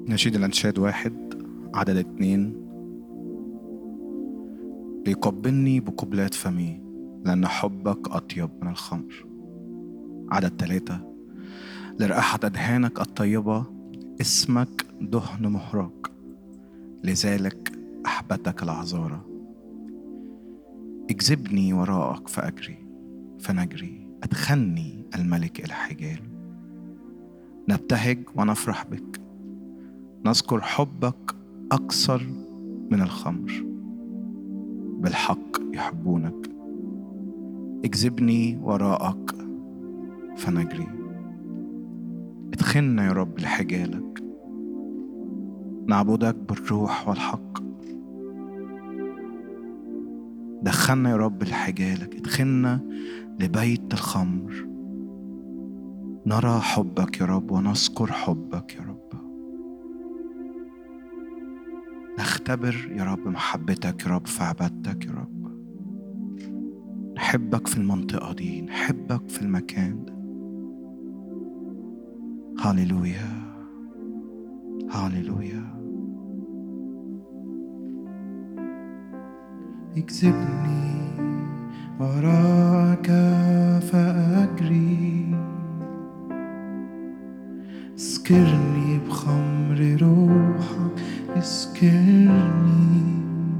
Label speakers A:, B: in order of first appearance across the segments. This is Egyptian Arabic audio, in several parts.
A: نشيد الأنشاد واحد عدد اتنين ليقبلني بقبلات فمي لأن حبك أطيب من الخمر عدد تلاتة لرائحة أدهانك الطيبة اسمك دهن مهراق لذلك أحبتك العذارى اجذبني وراءك فأجري فنجري أدخلني الملك الحجال نبتهج ونفرح بك نذكر حبك أكثر من الخمر بالحق يحبونك اجذبني وراءك فنجري ادخلنا يا رب لحجالك نعبدك بالروح والحق دخلنا يا رب لحجالك ادخلنا لبيت الخمر نرى حبك يا رب ونذكر حبك يا رب نختبر يا رب محبتك يا رب في عبادتك يا رب نحبك في المنطقة دي نحبك في المكان ده هاليلويا هاليلويا اكذبني وراك فأجري اسكرني بخمر روحك اسكرني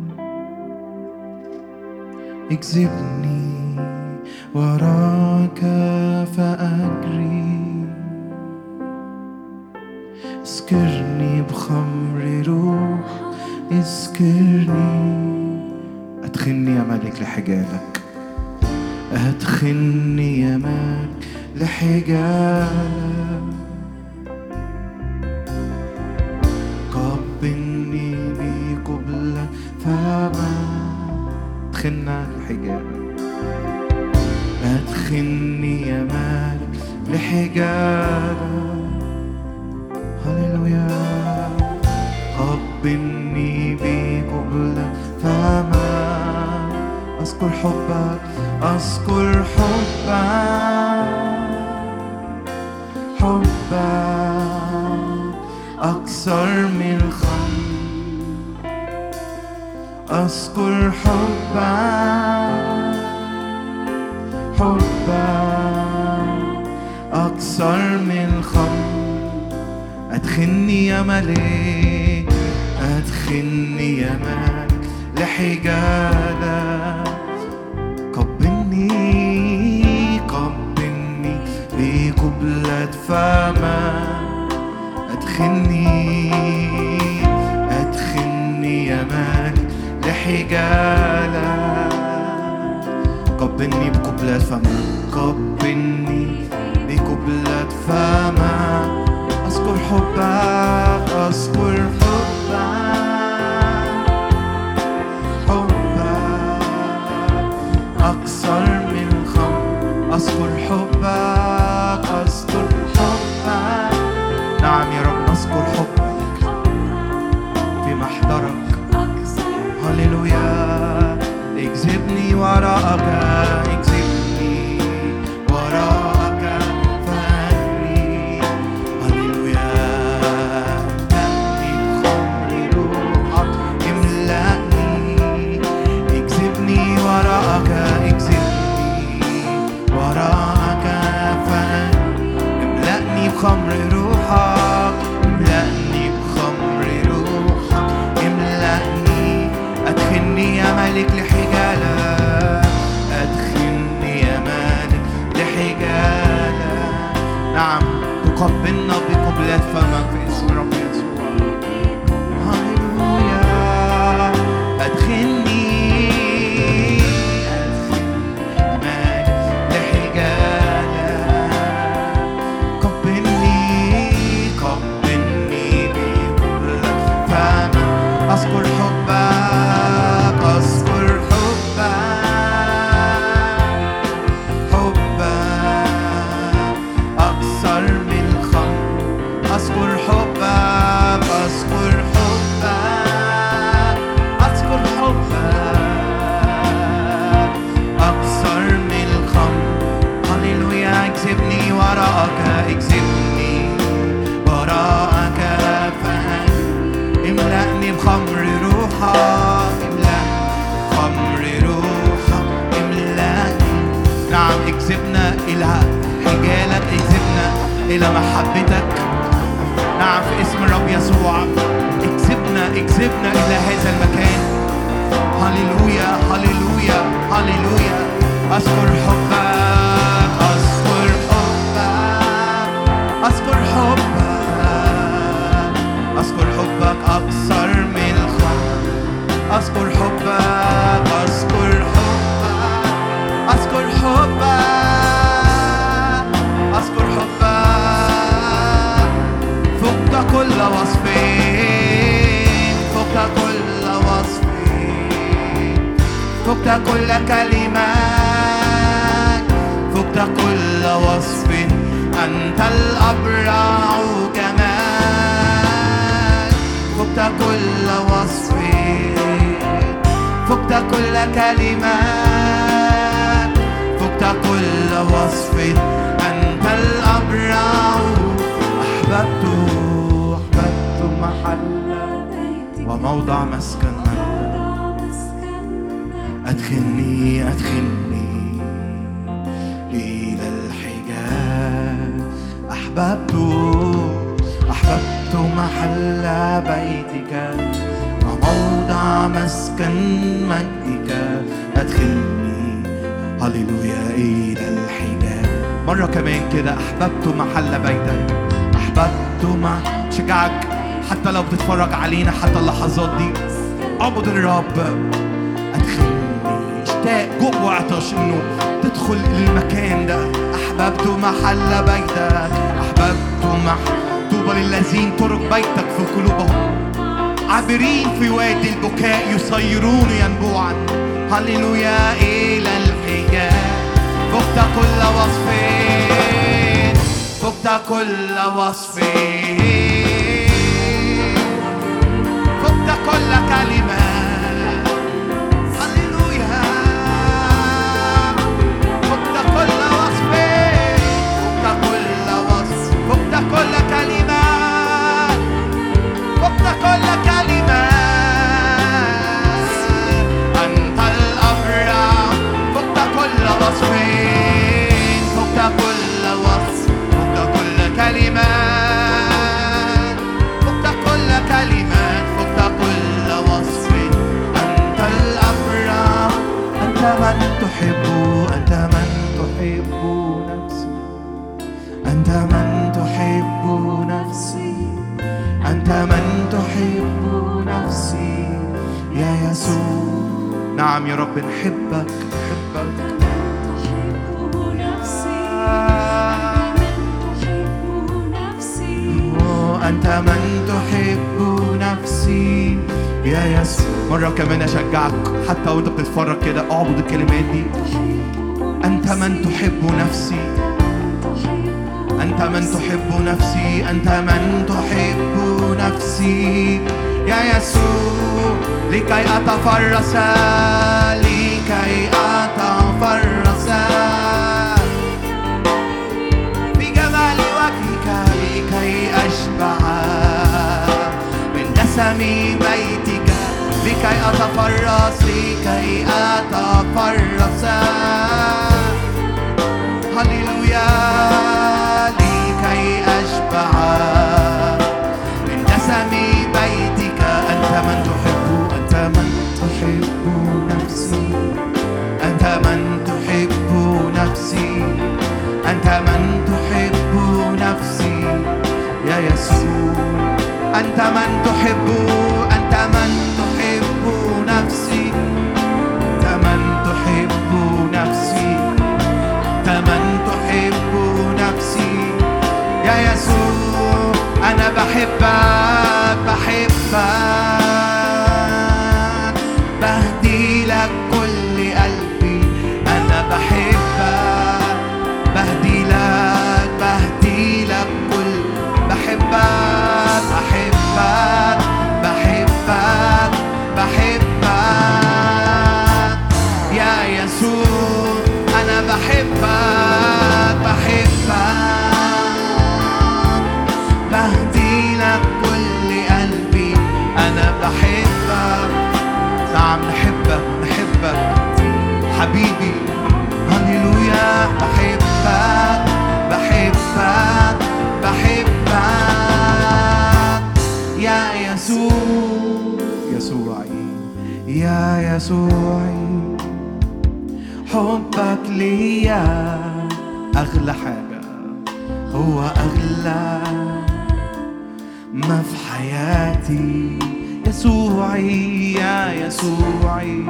A: اكذبني وراك فأجري اسكرني بخمر روح اسكرني ادخلني يا ملك لحجالك ادخلني يا ملك لحجالك قبلني بقبلة فما ادخلنا لحجالك ادخلني يا ملك لحجالك هللويا قبلني بقبلة فما أذكر حبك أذكر حبك حبك أكثر من الخمر أذكر حبك حبك أكثر من الخمر أدخلني يا ملك أدخلني يا ملك لحجالك قبلني قبلني بقبلة فمك أدخلني أدخلني يا ملك لحجالك قبلني بقبلة فمك قبلني بقبلة فمك أذكر حبك أذكر حبك حبك أكثر من الخمر أذكر حبك أذكر حبك نعم يا رب نذكر حبك في محضرك هللويا اجذبني وراءك اجذبني وراءك فأجري هللويا املأني بخمر روحك املأني اجذبني وراءك اجذبني وراءك فأجري املأني بخمر روحك املأني بخمر روحك املأني أدخلني يا ملك لحجالك أدخلني يا ملك لحجالك نعم تقبلنا بقبلات فمك في اسم رب يسوع هللويا أدخلني أدخلني لحجالك قبلني قبلني بقبلة فمك أذكر حبك أذكر حبك حبك أكثر من الخمر أذكر حبك أذكر حبك أذكر حبك أكثر من الخمر هللويا اكذبني وراءك اكذبني وراءك فأنا إلى محبتك نعم في اسم الرب يسوع اكسبنا اكسبنا إلى هذا المكان هللويا هللويا هللويا أذكر حبك أذكر حبك أذكر حبك أذكر حبك أكثر من الخمر أذكر حبك أذكر حبك أذكر حبك أذكر حبك فوق كل وصف فوق كل وصف فوق كل كلمة فوق كل وصف أنت الأبرع جمال فوق كل وصف فوق كل كلمة فوق كل وصف أنت الأبرع أحببت أحببت محل وموضع مسكن أدخلني أدخلني إلى الحجاب أحببت أحببت محل بيتك وموضع مسكن مجدك أدخلني هللويا إلى الحجاب مرة كمان كده أحببت محل بيتك أحببت مع شجعك حتى لو بتتفرج علينا حتى اللحظات دي اعبد الرب ادخلني اشتاق جوع وعطش انه تدخل للمكان ده احببت محل بيتك احببت مح طوبى للذين طرق بيتك في قلوبهم عابرين في وادي البكاء يصيرون ينبوعا هللويا الى الحجاب فقت كل وصف فقت كل وصف فقت كل كلمة هللويا فقت كل وصف فقت كل وصف فقت كل كلمة فقت كل كلمة أنت الأبرع فقت كل وصف فقت كل وصف فقت كل كلمة فقت كل كلمة فقت كل وصف أنت الأبرع أنت من تحب أنت من تحب نفسي أنت من تحب نفسي أنت من تحب نفسي يا يسوع نعم يا رب نحبك نحبك أوه، أنت من تحب نفسي يا يسوع مرة كمان أشجعك حتى وأنت بتتفرج كده أعبد الكلمات دي أنت من تحب نفسي أنت من تحب نفسي أنت من تحب نفسي يا يسوع لكي أتفرس لكي أتفرس بجمال وجهك لكي أشبع من دسم بيتك لكي أتفرس لكي أتفرس هللويا لكي أشبع من دسم بيتك أنت من تحب أنت من تحب نفسي أنت من تحب نفسي أنت من تحب نفسي يا يسوع أنت من تحب أنت من تحب نفسي أنت من تحب نفسي أنت من تحب نفسي يا يسوع أنا بحبك بحبك بهدي لك كل قلبي أنا بحبك بهدي لك بهدي لك كل بحبك بحبك بحبك بحبك يا يسوع أنا بحبك بحبك بهدي لك كل قلبي يسوعي حبك ليا أغلى حاجة هو أغلى ما في حياتي يسوعي يا يسوعي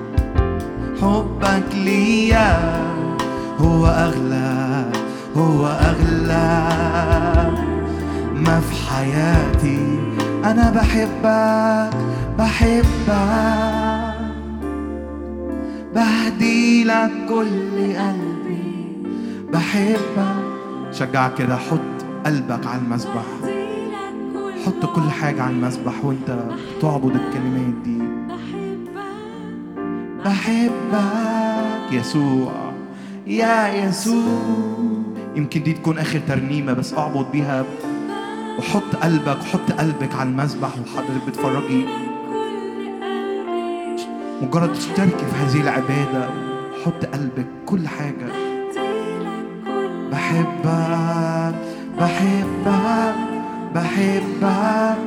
A: حبك ليا هو أغلى هو أغلى ما في حياتي أنا بحبك بحبك بهدي لك كل قلبي بحبك شجعك كده حط قلبك على المسبح حط كل حاجة على المسبح وانت بتعبد الكلمات دي بحبك يسوع يا يسوع يمكن دي تكون آخر ترنيمة بس أعبد بيها وحط قلبك وحط قلبك على المسبح وحضرتك بتفرجي مجرد تشتركي في هذه العبادة حط قلبك كل حاجة بحبك بحبك بحبك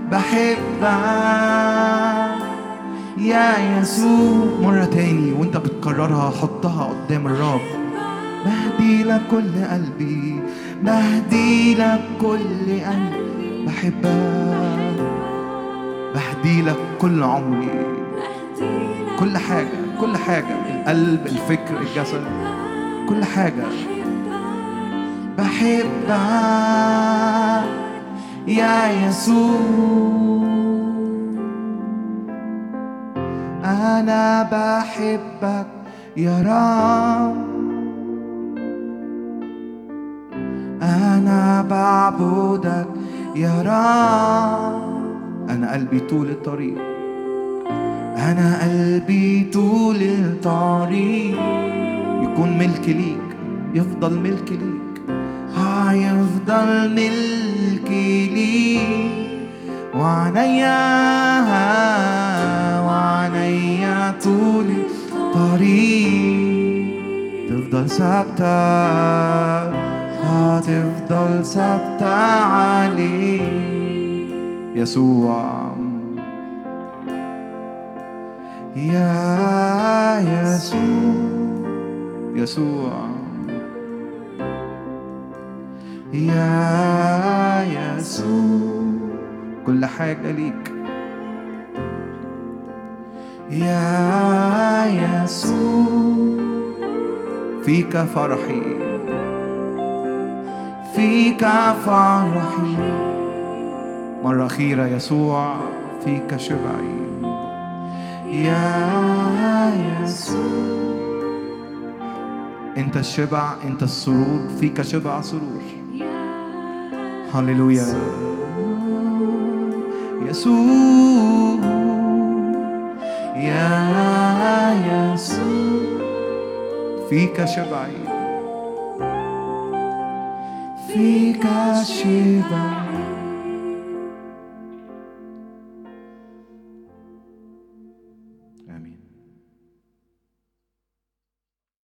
A: بحبك يا يسوع مرة تاني وانت بتكررها حطها قدام الرب بهدي لك كل قلبي بهدي لك كل قلبي بحبك بهدي لك كل عمري كل حاجة كل حاجة القلب الفكر الجسد كل حاجة بحبك يا يسوع أنا بحبك يا رب أنا بعبدك يا رب أنا قلبي طول الطريق أنا قلبي طول الطريق يكون ملك ليك يفضل ملك ليك هيفضل ملك ليك وعنيا وعنيا طول الطريق تفضل ثابتة هتفضل ثابتة عليك يسوع يا يسوع يسوع يا يسوع كل حاجة ليك يا يسوع فيك فرحي فيك فرحي مرة أخيرة يسوع فيك شبعي يا يسوع أنت الشبع أنت السرور فيك شبع سرور هللويا يسوع يا يسوع فيك شبعي فيك شبعي